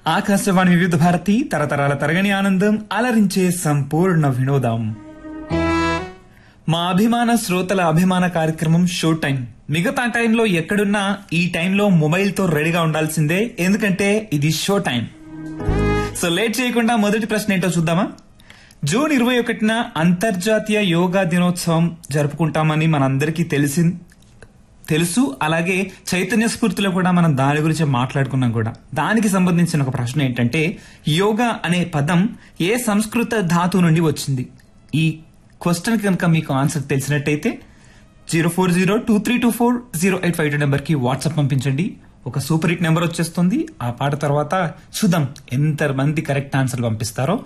ఆకాశవాణి వివిధ భారతి తరతరాల తరగని ఆనందం అలరించే సంపూర్ణ వినోదం మా అభిమాన శ్రోతల అభిమాన కార్యక్రమం షో టైం మిగతా టైంలో ఎక్కడున్నా ఈ టైంలో మొబైల్ తో రెడీగా ఉండాల్సిందే ఎందుకంటే ఇది షో టైం సో లేట్ చేయకుండా మొదటి ప్రశ్న ఏంటో చూద్దామా జూన్ ఇరవై ఒకటిన అంతర్జాతీయ యోగా దినోత్సవం జరుపుకుంటామని మనందరికీ తెలిసి తెలుసు అలాగే చైతన్య స్ఫూర్తిలో కూడా మనం దాని గురించి మాట్లాడుకున్నాం కూడా దానికి సంబంధించిన ఒక ప్రశ్న ఏంటంటే యోగా అనే పదం ఏ సంస్కృత ధాతు నుండి వచ్చింది ఈ క్వశ్చన్ కనుక మీకు ఆన్సర్ తెలిసినట్టయితే zero four zero two three two four zero eight five two number కి వాట్సాప్ పంపించండి ఒక సూపర్ హిట్ నెంబర్ వచ్చేస్తుంది ఆ పాట తర్వాత చూద్దాం ఎంత మంది కరెక్ట్ ఆన్సర్ పంపిస్తారో